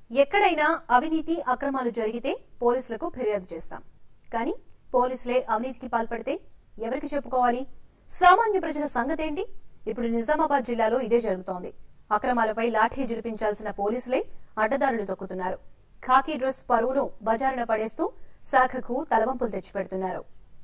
ఎక్కడైనా అవినీతి అక్రమాలు జరిగితే పోలీసులకు ఫిర్యాదు చేస్తాం కానీ పోలీసులే అవినీతికి పాల్పడితే ఎవరికి చెప్పుకోవాలి సామాన్య ప్రజల సంగతేంటి ఇప్పుడు నిజామాబాద్ జిల్లాలో ఇదే జరుగుతోంది అక్రమాలపై లాఠీ జులిపించాల్సిన పోలీసులే అడ్డదారులు తొక్కుతున్నారు ఖాకీ డ్రెస్ పరువును బజారున పడేస్తూ శాఖకు తలవంపులు తెచ్చిపెడుతున్నారు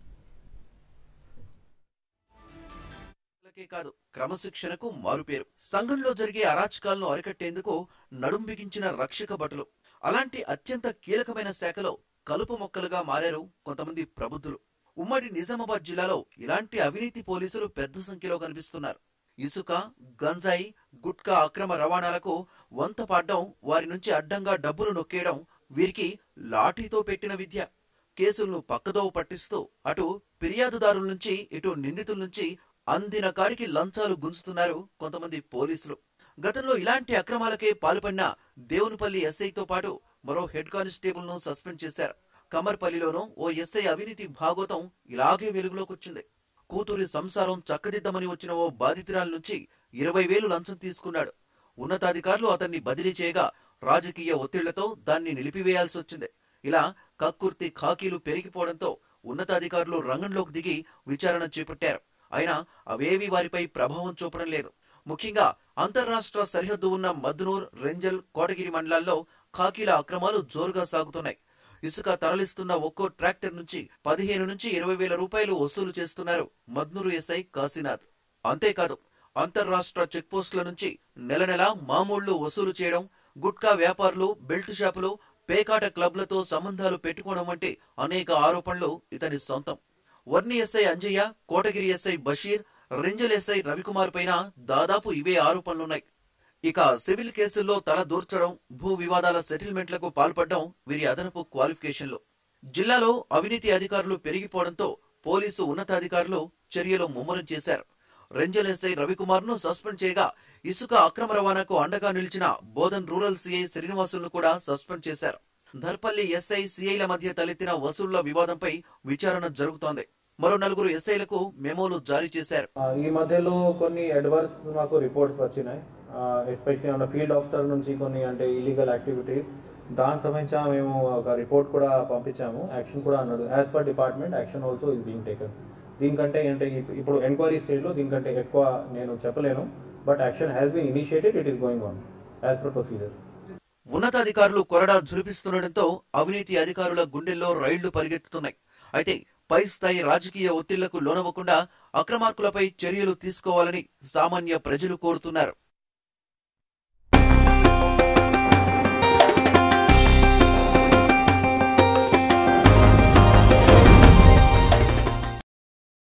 లకే కాదు క్రమశిక్షణకు మారుపేరు సంఘంలో జరిగే అరాచకాలను అరికట్టేందుకు నడుం బిగించిన రక్షక భటులు అలాంటి అత్యంత కీలకమైన శాఖలో కలుపు మొక్కలుగా మారారు కొంతమంది ప్రబుద్ధులు ఉమ్మడి నిజామాబాద్ జిల్లాలో ఇలాంటి అవినీతి పోలీసులు పెద్ద సంఖ్యలో కనిపిస్తున్నారు ఇసుక గంజాయి గుట్కా అక్రమ రవాణాలకు వంత పాడ్డం వారి నుంచి అడ్డంగా డబ్బులు నొక్కేయడం వీరికి లాఠీతో పెట్టిన విద్య కేసులను పక్కదోవ పట్టిస్తూ అటు ఫిర్యాదుదారుల నుంచి ఇటు నిందితుల నుంచి అందిన కాడికి లంచాలు గుంజుతున్నారు కొంతమంది పోలీసులు గతంలో ఇలాంటి అక్రమాలకే పాల్పడిన దేవునిపల్లి ఎస్ఐతో పాటు మరో హెడ్ కానిస్టేబుల్ ను సస్పెండ్ చేశారు కమర్పల్లిలోనూ ఓ ఎస్ఐ అవినీతి భాగోతం ఇలాగే వెలుగులోకొచ్చింది కూతురి సంసారం చక్కదిద్దమని వచ్చిన ఓ బాధితురాల నుంచి ఇరవై వేలు లంచం తీసుకున్నాడు ఉన్నతాధికారులు అతన్ని బదిలీ చేయగా రాజకీయ ఒత్తిళ్లతో దాన్ని నిలిపివేయాల్సి వచ్చింది ఇలా కక్కుర్తి ఖాకీలు పెరిగిపోవడంతో ఉన్నతాధికారులు రంగంలోకి దిగి విచారణ చేపట్టారు అయినా అవేవి వారిపై ప్రభావం చూపడం లేదు ముఖ్యంగా అంతర్రాష్ట్ర సరిహద్దు ఉన్న మద్నూర్ రెంజల్ కోటగిరి మండలాల్లో ఖాకీల అక్రమాలు జోరుగా సాగుతున్నాయి ఇసుక తరలిస్తున్న ఒక్కో ట్రాక్టర్ నుంచి పదిహేను నుంచి ఇరవై వేల రూపాయలు వసూలు చేస్తున్నారు మద్నూరు ఎస్ఐ కాశీనాథ్ అంతేకాదు అంతర్రాష్ట్ర చెక్పోస్టుల నుంచి నెల నెల మామూళ్లు వసూలు చేయడం గుట్కా వ్యాపారులు బెల్ట్ షాపులు పేకాట క్లబ్లతో సంబంధాలు పెట్టుకోవడం వంటి అనేక ఆరోపణలు ఇతని సొంతం Varni SI Anjaiah Kotagiri SI Basheer Renjal SI Ravikumar పైన దాదాపు ఇవే ఆరోపణలున్నాయి ఇక సివిల్ కేసుల్లో తల దూర్చడం భూ వివాదాల సెటిల్మెంట్లకు పాల్పడడం వీరి అదనపు క్వాలిఫికేషన్లు జిల్లాలో అవినీతి అధికారులు పెరిగిపోవడంతో పోలీసు ఉన్నతాధికారులు చర్యలు ముమ్మరం చేశారు రెంజల్ ఎస్ఐ రవికుమార్ ను సస్పెండ్ చేయగా ఇసుక అక్రమ రవాణాకు అండగా నిలిచిన బోధన్ రూరల్ సిఐ శ్రీనివాసులను కూడా సస్పెండ్ చేశారు ధర్పల్లి ఎస్ఐ సిఐల మధ్య తలెత్తిన వసూళ్ల వివాదంపై విచారణ జరుగుతోంది మరో నలుగురు ఎస్ఐలకు మెమోలు జారీ చేశారు ఆ, ఈ మధ్యలో కొన్ని అడ్వర్స్ మాకు రిపోర్ట్స్ వచ్చినాయి ఎస్పెషల్లీ మన ఫీల్డ్ ఆఫీసర్ నుంచి కొన్ని అంటే ఇలీగల్ యాక్టివిటీస్ దానికి సంబంధించి మేము ఒక రిపోర్ట్ కూడా పంపించాము యాక్షన్ కూడా అన్నాడు as per department action also is being taken దీనికంటే అంటే ఇప్- ఇప్పుడు ఎంక్వైరీ స్టేజ్లో దీనికంటే ఎక్కువ నేను చెప్పలేను but action has been initiated it is going on as per procedure ఉన్నతాధికారులు కొరడా జులిపిస్తుండటంతో అవినీతి అధికారుల గుండెల్లో రైళ్లు పరిగెత్తుతున్నాయి అయితే పై స్థాయి రాజకీయ ఒత్తిళ్లకు లోనవ్వకుండా అక్రమార్కులపై చర్యలు తీసుకోవాలని సామాన్య ప్రజలు కోరుతున్నారు